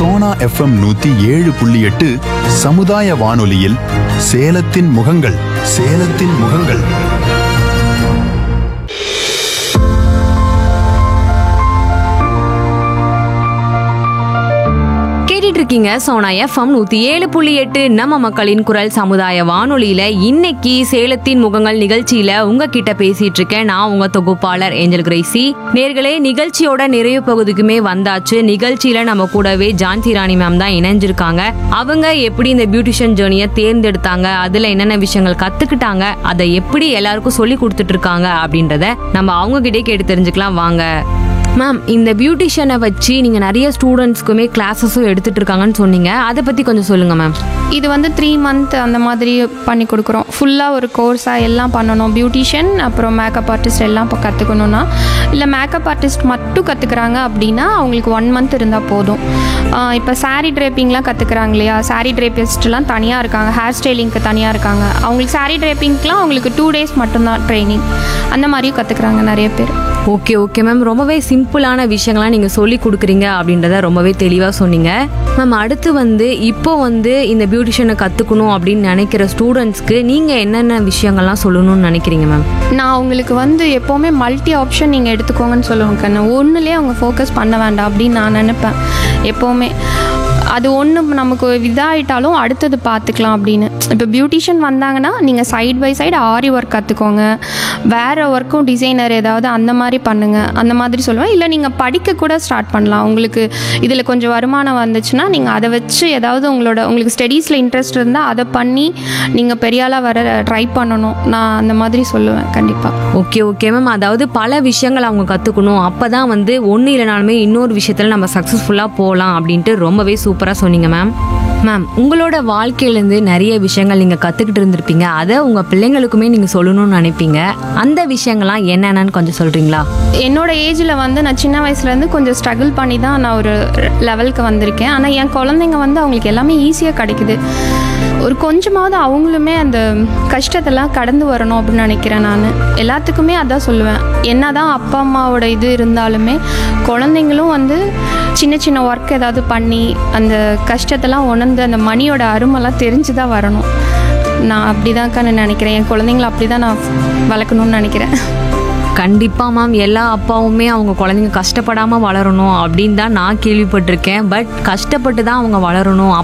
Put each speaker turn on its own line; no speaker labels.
Sona FM நூத்தி ஏழு புள்ளி எட்டு சமுதாய வானொலியில் சேலத்தின் முகங்கள் சேலத்தின் முகங்கள்
கேட்டுட்டு இருக்கீங்க சோனா எஃப்எம் நூத்தி ஏழு புள்ளி எட்டு நம்ம மக்களின் குரல் சமுதாய வானொலியில இன்னைக்கு சேலத்தின் முகங்கள் நிகழ்ச்சியில உங்ககிட்ட பேசிட்டு இருக்கேன் நான் உங்க தொகுப்பாளர் ஏஞ்சல் கிரேசி நேர்களே நிகழ்ச்சியோட நிறைவு பகுதிக்குமே வந்தாச்சு நிகழ்ச்சியில நம்ம கூடவே ஜான்சி ராணி மேம் தான் இணைஞ்சிருக்காங்க அவங்க எப்படி இந்த பியூட்டிஷியன் ஜேர்னியை தேர்ந்தெடுத்தாங்க அதுல என்னென்ன விஷயங்கள் கத்துக்கிட்டாங்க அதை எப்படி எல்லாருக்கும் சொல்லி கொடுத்துட்டு இருக்காங்க அப்படின்றத நம்ம அவங்க கிட்டே கேட்டு தெரிஞ்சுக்கலாம் வாங்க மேம் இந்த பியூட்டிஷியனை வச்சு நீங்க நிறைய ஸ்டூடெண்ட்ஸ்க்குமே கிளாஸஸும் எடுத்துட்டு இருக்காங்கன்னு சொன்னீங்க அதை பத்தி கொஞ்சம் சொல்லுங்க மேம்
இது வந்து த்ரீ மந்த் அந்த மாதிரி பண்ணி கொடுக்குறோம் ஃபுல்லாக ஒரு கோர்ஸாக எல்லாம் பண்ணணும் பியூட்டிஷியன் அப்புறம் மேக்கப் ஆர்டிஸ்ட் எல்லாம் இப்போ கற்றுக்கணுன்னா இல்லை மேக்கப் ஆர்டிஸ்ட் மட்டும் கற்றுக்குறாங்க அப்படின்னா அவங்களுக்கு ஒன் மந்த் இருந்தால் போதும் இப்போ saree ட்ரேப்பிங்லாம் கற்றுக்குறாங்க இல்லையா saree ட்ரேப்பிஸ்ட்லாம் தனியாக இருக்காங்க ஹேர் ஸ்டைலிங்க்கு தனியாக இருக்காங்க அவங்களுக்கு saree ட்ரேப்பிங்க்குலாம் அவங்களுக்கு டூ டேஸ் மட்டும்தான் ட்ரைனிங் அந்த மாதிரியும் கற்றுக்குறாங்க நிறைய பேர்
ஓகே ஓகே மேம் ரொம்பவே சிம்பிளான விஷயங்கள்லாம் நீங்க சொல்லி கொடுக்குறீங்க அப்படின்றத ரொம்பவே தெளிவா சொன்னீங்க மேம் அடுத்து வந்து இப்போ வந்து இந்த பியூட்டிஷியனை கத்துக்கணும் அப்படின்னு நினைக்கிற ஸ்டூடெண்ட்ஸ்க்கு நீங்க என்னென்ன விஷயங்கள்லாம் சொல்லணும்னு நினைக்கிறீங்க மேம்
நான் அவங்களுக்கு வந்து எப்போவுமே மல்டி ஆப்ஷன் நீங்கள் எடுத்துக்கோங்கன்னு சொல்லுவேன் கண்ணு ஒன்றுலேயே அவங்க ஃபோக்கஸ் பண்ண வேண்டாம் அப்படின்னு நான் நினைப்பேன் எப்போவுமே அது ஒன்று நமக்கு இதாகிட்டாலும் அடுத்தது பார்த்துக்கலாம் அப்படின்னு இப்போ பியூட்டிஷியன் வந்தாங்கன்னா நீங்கள் side by side aari work கற்றுக்கோங்க வேறு ஒர்க்கும் டிசைனர் ஏதாவது அந்த மாதிரி பண்ணுங்கள் அந்த மாதிரி சொல்லுவேன் இல்லை நீங்கள் படிக்க கூட ஸ்டார்ட் பண்ணலாம் உங்களுக்கு இதில் கொஞ்சம் வருமானம் வந்துச்சுன்னா நீங்கள் அதை வச்சு ஏதாவது உங்களோட உங்களுக்கு ஸ்டடீஸில் இன்ட்ரெஸ்ட் இருந்தால் அதை பண்ணி நீங்கள் பெரிய ஆளாக வர ட்ரை பண்ணணும் நான் அந்த மாதிரி சொல்லுவேன் கண்டிப்பாக
ஓகே ஓகே மேம் அதாவது பல விஷயங்கள் அவங்க கற்றுக்கணும் அப்போ தான் வந்து ஒன்று இல்லைனாலுமே இன்னொரு விஷயத்தில் நம்ம சக்ஸஸ்ஃபுல்லாக போகலாம் அப்படின்ட்டு ரொம்பவே சூப்பராக சொன்னீங்க மேம் மேம் உங்களோட வாழ்க்கையிலேருந்து நிறைய விஷயங்கள் நீங்கள் கற்றுக்கிட்டு இருந்திருப்பீங்க அதை உங்கள் பிள்ளைங்களுக்குமே நீங்கள் சொல்லணும்னு நினைப்பீங்க அந்த விஷயங்கள்லாம் என்னென்னு கொஞ்சம் சொல்கிறீங்களா
என்னோட ஏஜில் வந்து நான் சின்ன வயசுலேருந்து கொஞ்சம் ஸ்ட்ரகிள் பண்ணி தான் நான் ஒரு லெவலுக்கு வந்திருக்கேன் ஆனால் என் குழந்தைங்க வந்து அவங்களுக்கு எல்லாமே ஈஸியாக கிடைக்குது ஒரு கொஞ்சமாவது அவங்களுமே அந்த கஷ்டத்தெல்லாம் கடந்து வரணும் அப்படின்னு நினைக்கிறேன் நான் எல்லாத்துக்குமே அதான் சொல்லுவேன் என்னதான் அப்பா அம்மாவோட இது இருந்தாலுமே குழந்தைங்களும் வந்து சின்ன சின்ன ஒர்க் ஏதாவது பண்ணி அந்த கஷ்டத்தெல்லாம் உணர்ந்து அந்த மணியோட அருமெல்லாம் தெரிஞ்சு தான் வரணும் நான் அப்படி நான் நினைக்கிறேன் என் குழந்தைங்கள அப்படி தான் நான் வளர்க்கணும்னு நினைக்கிறேன்
கண்டிப்பா மேம் எல்லா அப்பாவுமே அவங்க குழந்தைங்க கஷ்டப்படாம வளரணும் அப்படின்னு தான் நான் கேள்விப்பட்டிருக்கேன் பட் கஷ்டப்பட்டு தான் அவங்க வளரணும்